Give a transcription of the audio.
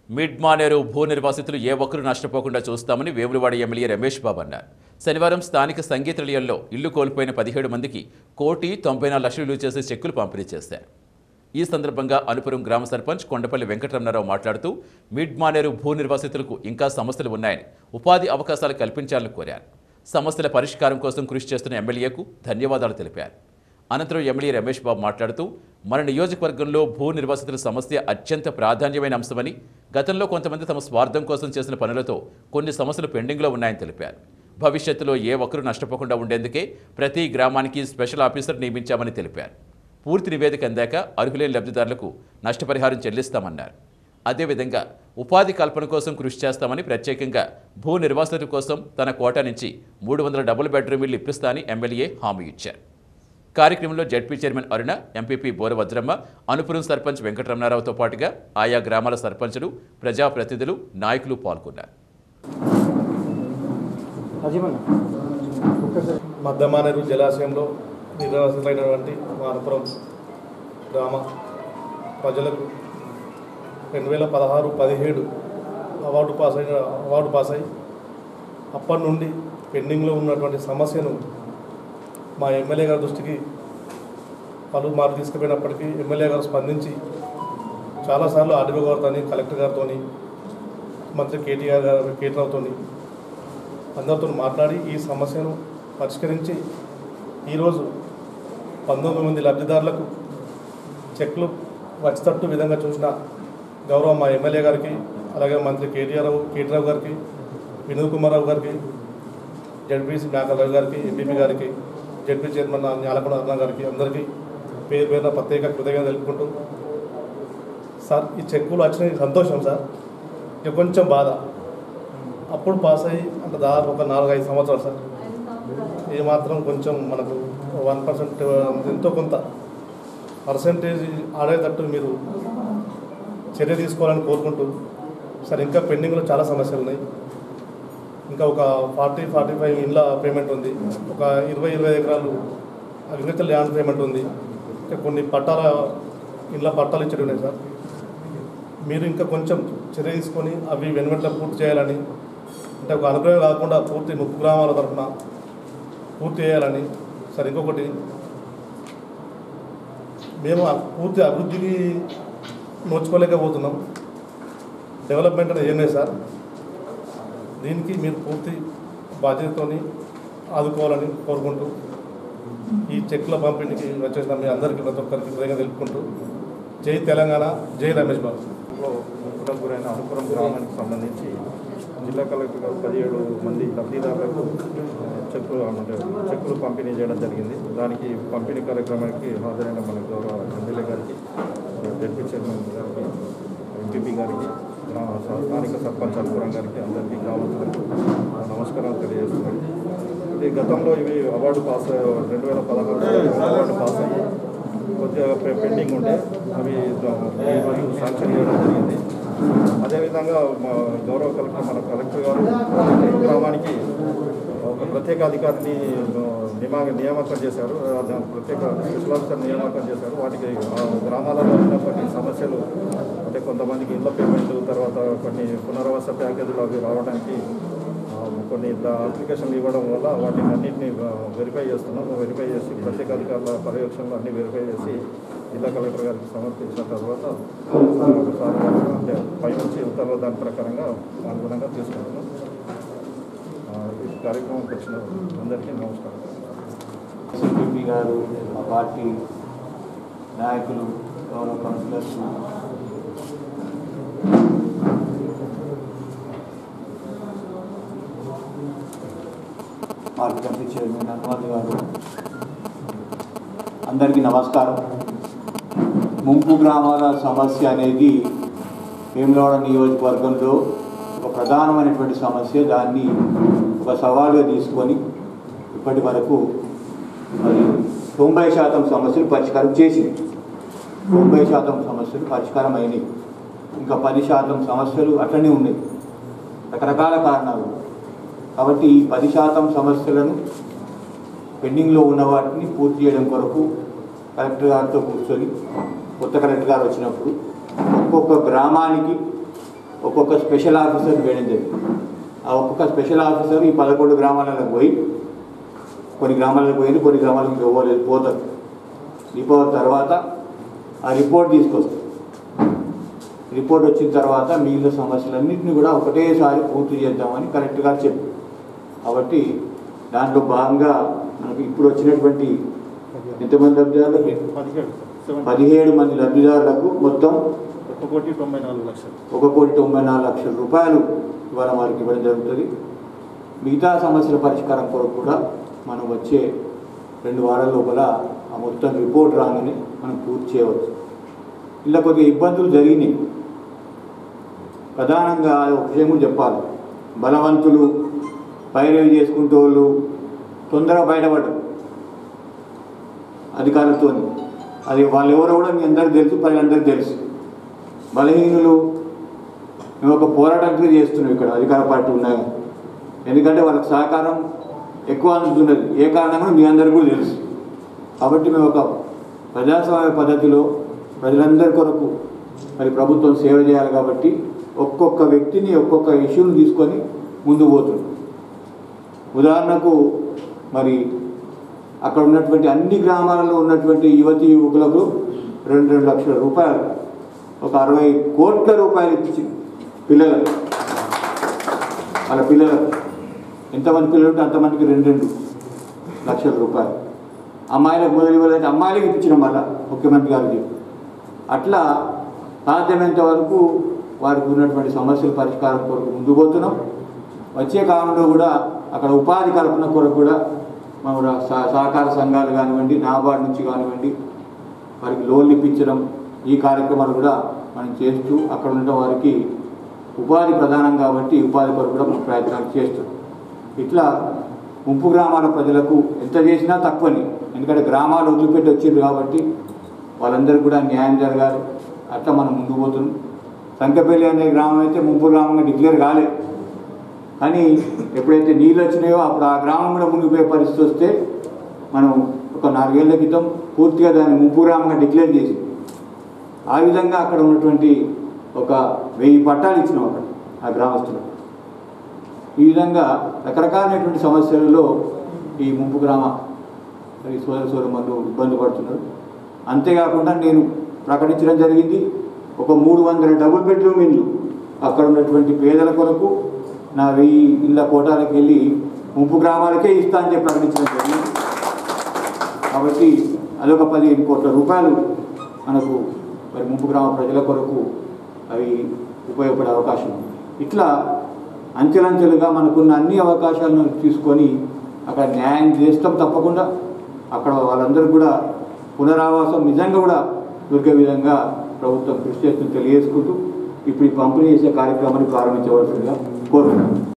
mid Maneru భూ నిర్వాసితులు ఏ ఒక్కరూ నష్టపోకుండా చూస్తామని వేములవాడ ఎమ్మెల్యే రమేష్ బాబు అన్నారు శనివారం స్థానిక సంగీత నిలయంలో ఇల్లు కోల్పోయిన పదిహేడు మందికి కోటి తొంభై నాలుగు లక్షలు విలువ చేసే చెక్కులు పంపిణీ చేశారు ఈ సందర్భంగా అనుపురం గ్రామ సర్పంచ్ కొండపల్లి వెంకటరమణారావు మాట్లాడుతూ మిడ్ మానేరు భూ నిర్వాసితులకు ఇంకా సమస్యలు ఉన్నాయని ఉపాధి అవకాశాలు కల్పించాలని కోరారు సమస్యల పరిష్కారం కోసం కృషి చేస్తున్న ఎమ్మెల్యేకు ధన్యవాదాలు తెలిపారు అనంతరం ఎమ్మెల్యే రమేష్ బాబు మాట్లాడుతూ మన నియోజకవర్గంలో భూ నిర్వాసితుల సమస్య అత్యంత ప్రాధాన్యమైన అంశమని గతంలో కొంతమంది తమ స్వార్థం కోసం చేసిన పనులతో కొన్ని సమస్యలు పెండింగ్లో ఉన్నాయని తెలిపారు భవిష్యత్తులో ఏ ఒక్కరూ నష్టపోకుండా ఉండేందుకే ప్రతి గ్రామానికి స్పెషల్ ఆఫీసర్ నియమించామని తెలిపారు పూర్తి నివేదిక అందాక అర్హులైన లబ్ధిదారులకు నష్టపరిహారం చెల్లిస్తామన్నారు అదేవిధంగా ఉపాధి కల్పన కోసం కృషి చేస్తామని ప్రత్యేకంగా భూ నిర్వాసితుల కోసం తన కోటా నుంచి మూడు వందల డబుల్ బెడ్రూమ్ ఇల్లు ఇప్పిస్తానని ఎమ్మెల్యే హామీ ఇచ్చారు కార్యక్రమంలో ZP chairman Aruna MPP Boravajramma Anupuram sarpanch వెంకటరమణారావుతో పాటుగా ఆయా గ్రామాల సర్పంచులు ప్రజాప్రతినిధులు నాయకులు పాల్గొన్నారు మద్దమానేరు జలాశయంలో నిర్వాసితులైనటువంటి వానపురం గ్రామ ప్రజలకు రెండు వేల పదహారు పదిహేడు అవార్డు పాస్ అయిన అవార్డు పాస్ అయి అప్పటి నుండి పెండింగ్లో ఉన్నటువంటి సమస్యను మా ఎమ్మెల్యే గారి దృష్టికి పలుమార్లు తీసుకుపోయినప్పటికీ ఎమ్మెల్యే గారు స్పందించి చాలాసార్లు ఆర్డీఓ గారితో కలెక్టర్ గారితో మంత్రి కేటీఆర్ గారు కేటీరావుతో అందరితో మాట్లాడి ఈ సమస్యను పరిష్కరించి ఈరోజు పంతొమ్మిది మంది లబ్ధిదారులకు చెక్లు వచ్చేటట్టు విధంగా చూసిన గౌరవ మా ఎమ్మెల్యే గారికి అలాగే మంత్రి కేటీఆర్ కేటీరావు గారికి వినోద్ కుమార్ రావు గారికి జడ్పీసీ మేకరావు గారికి ఎంపీపీ గారికి జడ్పీ చైర్మన్ న్యాలకొండ అరుణ గారికి అందరికీ పేరు పేరున ప్రత్యేక కృతజ్ఞత తెలుపుకుంటూ సార్ ఈ చెక్కులు వచ్చిన సంతోషం సార్ ఇక కొంచెం బాధ అప్పుడు పాస్ అయ్యి అంటే దాదాపు ఒక నాలుగు ఐదు సంవత్సరాలు సార్ ఏమాత్రం కొంచెం మనకు వన్ పర్సెంట్ ఎంతో కొంత పర్సంటేజ్ ఆడేటట్టు మీరు చర్య తీసుకోవాలని కోరుకుంటూ సార్ ఇంకా పెండింగ్లో చాలా సమస్యలు ఉన్నాయి ఇంకా ఒక ఫార్టీ ఫార్టీ ఫైవ్ ఇండ్ల పేమెంట్ ఉంది ఒక ఇరవై ఇరవై ఎకరాలు అగ్రికల్చర్ ల్యాండ్ పేమెంట్ ఉంది ఇంకా కొన్ని పట్టాల ఇండ్ల పట్టాలు ఇచ్చేవి ఉన్నాయి సార్ మీరు ఇంకా కొంచెం చర్య తీసుకొని అవి వెనువెంటనే పూర్తి చేయాలని అంటే ఒక అనుగ్రహం కాకుండా పూర్తి ముక్కు గ్రామాల తరఫున పూర్తి చేయాలని సార్ ఇంకొకటి మేము ఆ పూర్తి అభివృద్ధికి నోచుకోలేకపోతున్నాం డెవలప్మెంట్ అనేది ఏం లేదు సార్ దీనికి మీరు పూర్తి బాధ్యతతోని ఆదుకోవాలని కోరుకుంటూ ఈ చెక్ల పంపిణీకి వచ్చేసిన మీ అందరికీ ప్రతి ఒక్కరికి హృదయంగా తెలుపుకుంటూ జై తెలంగాణ జై రమేష్ బాబు లో ముక్కుడం గురైన అనుపురం గ్రామానికి సంబంధించి జిల్లా కలెక్టర్ గారు పదిహేడు మంది లబ్ధిదారులకు చెక్కులు అంటే చెక్కులు పంపిణీ చేయడం జరిగింది దానికి పంపిణీ కార్యక్రమానికి హాజరైన మన గౌరవ ఎమ్మెల్యే గారికి డిప్యూటీ చైర్మన్ గారికి ఎంపీపీ గారికి గ్రామ స్థానిక సర్పంచ్ అనుపురం గారికి అందరికీ గ్రామస్తులకు నమస్కారాలు తెలియజేస్తున్నాను ఇది గతంలో ఇవి అవార్డు పాస్ రెండు వేల పదహారు అవార్డు పాస్ అయ్యి కొద్దిగా పె- పెండింగ్ ఉండే అవి ఈరోజు శాంక్షన్ చేయడం జరిగింది అదేవిధంగా మా గౌరవ కలెక్టర్ మన కలెక్టర్ గారు ప్రతి గ్రామానికి ఒక ప్రత్యేక అధికారిని ఆ, నియమ నియామకం చేశారు ఆ, దాని ప్రత్యేక స్పెషల్ ఆఫీసర్ నియామకం చేశారు వాటికి ఆ గ్రామాలలో ఉన్న కొన్ని సమస్యలు అంటే కొంతమందికి ఇళ్ళ పేమెంట్ తర్వాత కొన్ని పునరావాస ప్యాకేజీలు అవి రావడానికి ఆ, కొన్ని ద- అప్లికేషన్లు ఇవ్వడం వల్ల వాటిని అన్నింటినీ వెరిఫై చేస్తున్నాం వెరిఫై చేసి ప్రత్యేక అధికారుల పర్యవేక్షణలో అన్ని వెరిఫై చేసి జిల్లా కలెక్టర్ గారికి సమర్పించిన తర్వాత ఆ, సార్ గారు అంటే పై నుంచి ఉత్తర్వుల దాని ప్రకారంగా అనుగుణంగా తీసుకుంటున్నాం ఆ, ఈ కార్యక్రమంకి వచ్చిన అందరికీ నమస్కారం సిపిపి గారు మా పార్టీ నాయకులు గౌరవ councillors market committee chairman Hanumanth garu అందరికీ నమస్కారం ముంపు గ్రామాల సమస్య అనేది వేములవాడ నియోజకవర్గంలో ఒక ప్రధానమైనటువంటి సమస్య దాన్ని ఒక సవాలుగా తీసుకొని ఇప్పటి వరకు మరి తొంభై శాతం సమస్యలు పరిష్కారం చేసింది తొంభై శాతం సమస్యలు పరిష్కారం అయినాయి ఇంకా పది శాతం సమస్యలు అట్లనే ఉన్నాయి రకరకాల కారణాలు కాబట్టి ఈ పది శాతం సమస్యలను పెండింగ్లో ఉన్న వాటిని పూర్తి చేయడం కొరకు కలెక్టర్ గారితో కూర్చొని కొత్త కలెక్టర్ గారు వచ్చినప్పుడు ఒక్కొక్క గ్రామానికి ఒక్కొక్క స్పెషల్ ఆఫీసర్ వేయడం జరిగింది ఆ ఒక్కొక్క స్పెషల్ ఆఫీసర్ ఈ పదకొండు గ్రామాలకు పోయి కొన్ని గ్రామాలకు పోయింది కొన్ని గ్రామాలకు పోలేదు పోతారు రిపోర్ట్ తర్వాత ఆ రిపోర్ట్ తీసుకొస్తారు రిపోర్ట్ వచ్చిన తర్వాత మిగిలిన సమస్యలన్నింటినీ కూడా ఒకటేసారి పూర్తి చేద్దామని కరెక్ట్గా చెప్పు కాబట్టి దాంట్లో భాగంగా మనకు ఇప్పుడు వచ్చినటువంటి ఎంతమంది లబ్ధిదారులు పదిహేడు సెవెన్ పదిహేడు మంది లబ్ధిదారులకు మొత్తం ఒక కోటి తొంభై నాలుగు లక్షలు ఒక కోటి తొంభై నాలుగు లక్షల రూపాయలు ఇవాళ వారికి ఇవ్వడం జరుగుతుంది మిగతా సమస్యల పరిష్కారం కొరకు కూడా మనం వచ్చే రెండు వారాల లోపల ఆ మొత్తం రిపోర్ట్ రాగానే మనం పూర్తి చేయవచ్చు ఇలా కొద్దిగా ఇబ్బందులు జరిగినాయి ప్రధానంగా ఒక విషయం కూడా చెప్పాలి బలవంతులు పైరవి చేసుకుంటే వాళ్ళు తొందరగా బయటపడరు అధికారులతో అది వాళ్ళు ఎవరో కూడా మీ అందరికీ తెలుసు ప్రజలందరికీ తెలుసు బలహీనులు మేము ఒక పోరాటం చేస్తున్నాం ఇక్కడ అధికార పార్టీ ఉన్నాయి ఎందుకంటే వాళ్ళకి సహకారం ఎక్కువ అందుతున్నది ఏ కారణంగా మీ అందరికీ కూడా తెలుసు కాబట్టి మేము ఒక ప్రజాస్వామ్య పద్ధతిలో ప్రజలందరి కొరకు మరి ప్రభుత్వం సేవ చేయాలి కాబట్టి ఒక్కొక్క వ్యక్తిని ఒక్కొక్క ఇష్యూని తీసుకొని ముందు పోతుంది ఉదాహరణకు మరి అక్కడ ఉన్నటువంటి అన్ని గ్రామాలలో ఉన్నటువంటి యువతి యువకులకు రెండు రెండు లక్షల రూపాయలు ఒక అరవై కోట్ల రూపాయలు ఇచ్చి పిల్లలకు వాళ్ళ పిల్లలకు ఎంతమంది పిల్లలు ఉంటే అంతమందికి రెండు రెండు లక్షల రూపాయలు అమ్మాయిలకు మొదలు ఇవ్వాలంటే అమ్మాయిలకు ఇప్పించడం వల్ల ముఖ్యమంత్రి గారు చెప్పి అట్లా సాధ్యమైనంత వరకు వారికి ఉన్నటువంటి సమస్యల పరిష్కారం కొరకు ముందుకు పోతున్నాం వచ్చే కాలంలో కూడా అక్కడ ఉపాధి కల్పన కొరకు కూడా మన కూడా సహ- సహకార సంఘాలు కానివ్వండి నాబార్డు నుంచి కానివ్వండి వారికి లోన్లు ఇప్పించడం ఈ కార్యక్రమాలు కూడా మనం చేస్తూ అక్కడ ఉన్న వారికి ఉపాధి ప్రధానం కాబట్టి ఉపాధి కొరకు కూడా మనం ప్రయత్నాలు చేస్తున్నాం ఇట్లా ముంపు గ్రామాల ప్రజలకు ఎంత చేసినా తక్కువని ఎందుకంటే గ్రామాలు వదిలిపెట్టి వచ్చిండ్రు కాబట్టి వాళ్ళందరికీ కూడా న్యాయం జరగాలి అట్లా మనం ముందుకు పోతున్నాం సంకపల్లి అనే గ్రామం అయితే ముంపు గ్రామంగా డిక్లేర్ కాలేదు కానీ ఎప్పుడైతే నీళ్ళు వచ్చినాయో అప్పుడు ఆ గ్రామం కూడా మునిగిపోయే పరిస్థితి వస్తే మనం ఒక నాలుగేళ్ల క్రితం పూర్తిగా దాన్ని ముంపు గ్రామంగా డిక్లేర్ చేసి ఆ విధంగా అక్కడ ఉన్నటువంటి ఒక వెయ్యి పట్టాలు ఇచ్చినాం అక్కడ ఆ గ్రామస్తులకు ఈ విధంగా రకరకాలైనటువంటి సమస్యలలో ఈ ముంపు గ్రామ మరి సోదర సోదరులు ఇబ్బంది పడుతున్నారు అంతేకాకుండా నేను ప్రకటించడం జరిగింది ఒక మూడు వందల డబుల్ బెడ్రూమ్ ఇల్లు అక్కడ ఉన్నటువంటి పేదల కొరకు నా వెయ్యి ఇళ్ళ కోటాలకు వెళ్ళి ముంపు గ్రామాలకే ఇస్తా అని చెప్పి ప్రకటించడం జరిగింది కాబట్టి అదొక పదిహేను కోట్ల రూపాయలు మనకు మరి ముంపు గ్రామ ప్రజల కొరకు అవి ఉపయోగపడే అవకాశం ఉంది ఇట్లా అంచెలంచెలుగా మనకున్న అన్ని అవకాశాలను తీసుకొని అక్కడ న్యాయం చేస్తాం తప్పకుండా అక్కడ వాళ్ళందరూ కూడా పునరావాసం నిజంగా కూడా దొరికే విధంగా ప్రభుత్వం కృషి చేస్తుంది తెలియజేసుకుంటూ ఇప్పుడు ఈ పంపిణీ చేసే కార్యక్రమాన్ని ప్రారంభించవలసిందిగా కోరుతున్నాను